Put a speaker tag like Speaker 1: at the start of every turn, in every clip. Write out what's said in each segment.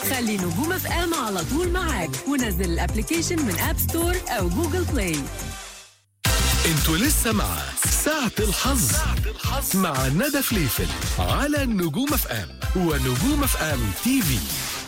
Speaker 1: خلي نجوم اف ام على طول معاك ونزل الابلكيشن من اب ستور او جوجل بلاي
Speaker 2: انتوا لسه مع ساعة الحظ مع ندى فليفل على نجوم اف ام ونجوم اف ام تي في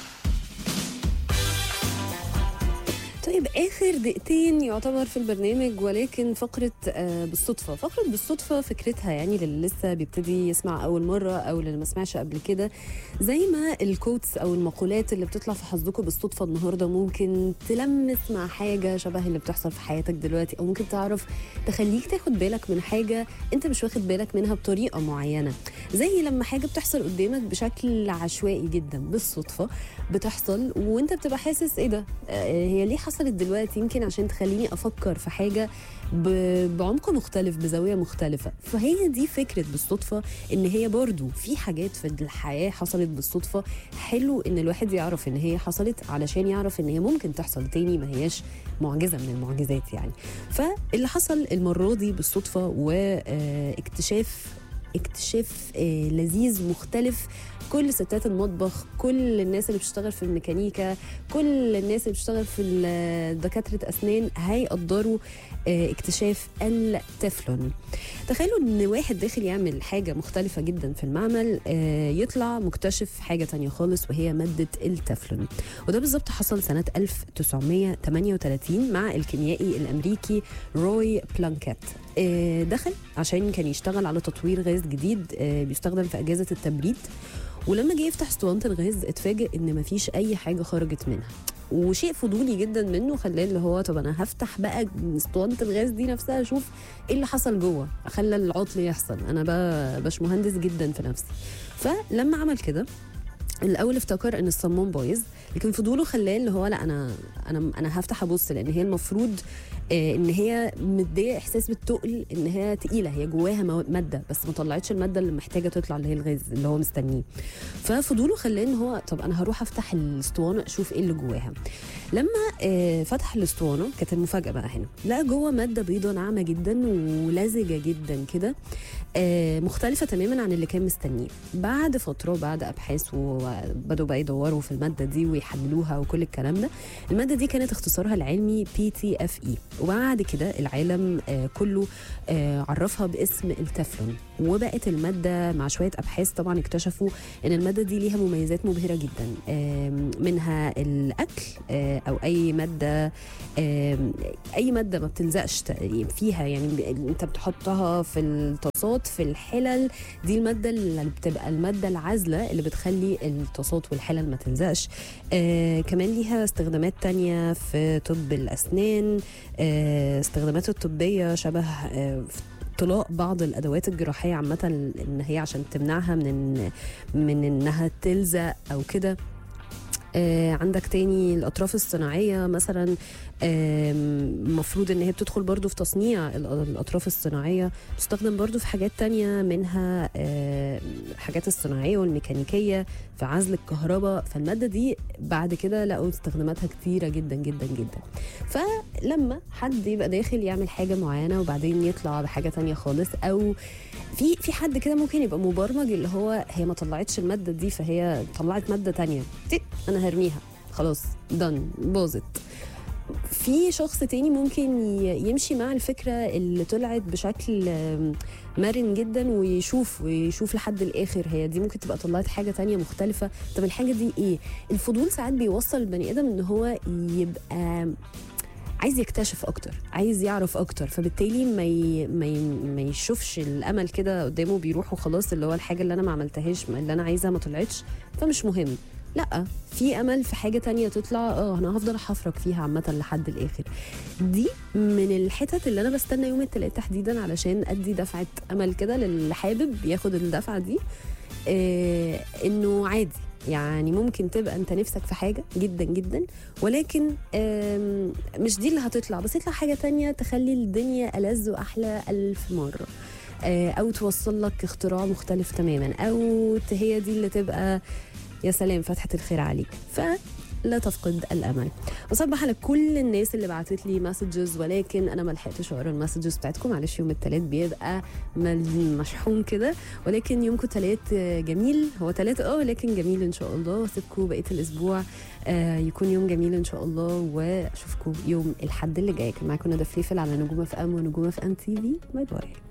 Speaker 3: طيب اخر دقيقتين يعتبر في البرنامج ولكن فقره آه، بالصدفه فقره بالصدفه فكرتها يعني للي لسه بيبتدي يسمع اول مره او اللي ما سمعش قبل كده زي ما الكوتس او المقولات اللي بتطلع في حظكم بالصدفه النهارده ممكن تلمس مع حاجه شبه اللي بتحصل في حياتك دلوقتي او ممكن تعرف تخليك تاخد بالك من حاجه انت مش واخد بالك منها بطريقه معينه زي لما حاجه بتحصل قدامك بشكل عشوائي جدا بالصدفه بتحصل وانت بتبقى حاسس ايه ده آه، هي ليه حصلت دلوقتي يمكن عشان تخليني افكر في حاجه ب- بعمق مختلف بزاويه مختلفه فهي دي فكره بالصدفه ان هي برضو في حاجات في الحياه حصلت بالصدفه حلو ان الواحد يعرف ان هي حصلت علشان يعرف ان هي ممكن تحصل تاني ما هياش معجزه من المعجزات يعني فاللي حصل المره دي بالصدفه واكتشاف اكتشاف آه، لذيذ مختلف كل ستات المطبخ كل الناس اللي بتشتغل في الميكانيكا كل الناس اللي بتشتغل في ال- دكاتره اسنان هيقدروا آه، اكتشاف التeflon تخيلوا ان واحد داخل يعمل حاجه مختلفه جدا في المعمل آه، يطلع مكتشف حاجه تانية خالص وهي ماده التeflon وده بالظبط حصل سنه 1938 مع الكيميائي الامريكي روي بلانكات آه، دخل عشان كان يشتغل على تطوير غاز جديد آه، بيستخدم في اجهزه التبريد ولما جه يفتح اسطوانه الغاز اتفاجئ ان مفيش اي حاجه خرجت منها وشيء فضولي جدا منه خلاه اللي هو طب انا هفتح بقى اسطوانه الغاز دي نفسها اشوف ايه اللي حصل جوه خلى العطل يحصل انا بقى باش مهندس جدا في نفسي فلما عمل كده الاول افتكر ان الصمام بايظ لكن فضوله خلاه اللي هو لا انا انا انا هفتح ابص لان هي المفروض آه، ان هي مديه احساس بالتقل ان هي تقيله هي جواها مو- ماده بس ما طلعتش الماده اللي محتاجه تطلع اللي هي الغاز اللي هو مستنيه ففضوله خلاه ان هو طب انا هروح افتح الاسطوانه اشوف ايه اللي جواها لما آه، فتح الاسطوانه كانت المفاجاه بقى هنا لقى جوه ماده بيضاء ناعمه جدا ولزجه جدا كده آه، مختلفه تماما عن اللي كان مستنيه بعد فتره وبعد ابحاث وبداوا بقى يدوروا في الماده دي ويحللوها وكل الكلام ده الماده دي كانت اختصارها العلمي بي تي اف اي وبعد كده العالم آه، كله آه، عرفها باسم التeflon وبقت الماده مع شويه ابحاث طبعا اكتشفوا ان الماده دي ليها مميزات مبهره جدا آم، منها الاكل آه، او اي ماده آم، اي ماده ما بتلزقش ت- فيها يعني ب- انت بتحطها في الطاسات في الحلل دي الماده اللي بتبقى الماده العازله اللي بتخلي الطاسات والحلل ما تلزقش آه كمان ليها استخدامات تانية في طب الاسنان آه استخدامات الطبيه شبه آه في طلاء بعض الادوات الجراحيه عامه ان هي عشان تمنعها من إن من انها تلزق او كده آه عندك تاني الاطراف الصناعيه مثلا المفروض ان هي بتدخل برضو في تصنيع ال- الاطراف الصناعيه تستخدم برضو في حاجات تانية منها آه، حاجات الصناعيه والميكانيكيه في عزل الكهرباء فالماده دي بعد كده لقوا استخداماتها كتيره جدا جدا جدا فلما حد يبقى داخل يعمل حاجه معينه وبعدين يطلع بحاجه تانية خالص او في في حد كده ممكن يبقى مبرمج اللي هو هي ما طلعتش الماده دي فهي طلعت ماده تانية تي، انا هرميها خلاص دن باظت في شخص تاني ممكن ي- يمشي مع الفكرة اللي طلعت بشكل آم، مرن جدا ويشوف ويشوف لحد الآخر هي دي ممكن تبقى طلعت حاجة تانية مختلفة طب الحاجة دي إيه الفضول ساعات بيوصل البني آدم إن هو يبقى عايز يكتشف اكتر عايز يعرف اكتر فبالتالي ما ي... ما, ي... ما يشوفش الامل كده قدامه بيروح وخلاص اللي هو الحاجه اللي انا ما عملتهاش ما اللي انا عايزها ما طلعتش فمش مهم لا في امل في حاجه تانية تطلع اه انا هفضل احفرك فيها عامه لحد الاخر دي من الحتت اللي انا بستنى يوم التلات تحديدا علشان ادي دفعه امل كده للي حابب ياخد الدفعه دي آه انه عادي يعني ممكن تبقى انت نفسك في حاجه جدا جدا ولكن آم، مش دي اللي هتطلع بس يطلع حاجه تانية تخلي الدنيا ألذ واحلى الف مره آه، او توصل لك اختراع مختلف تماما او ت- هي دي اللي تبقى يا سلام فتحة الخير عليك ف لا تفقد الامل وصبح على كل الناس اللي بعتت لي مسجز ولكن انا ما لحقتش اقرا المسجز بتاعتكم معلش يوم الثلاث بيبقى مل- مشحون كده ولكن يومكم ثلاث جميل هو ثلاث اه ولكن جميل ان شاء الله واسيبكم بقيه الاسبوع آه، يكون يوم جميل ان شاء الله واشوفكم يوم الاحد اللي جاي كان معاكم ندى فليفل على نجوم اف ام ونجوم اف ام تي في باي باي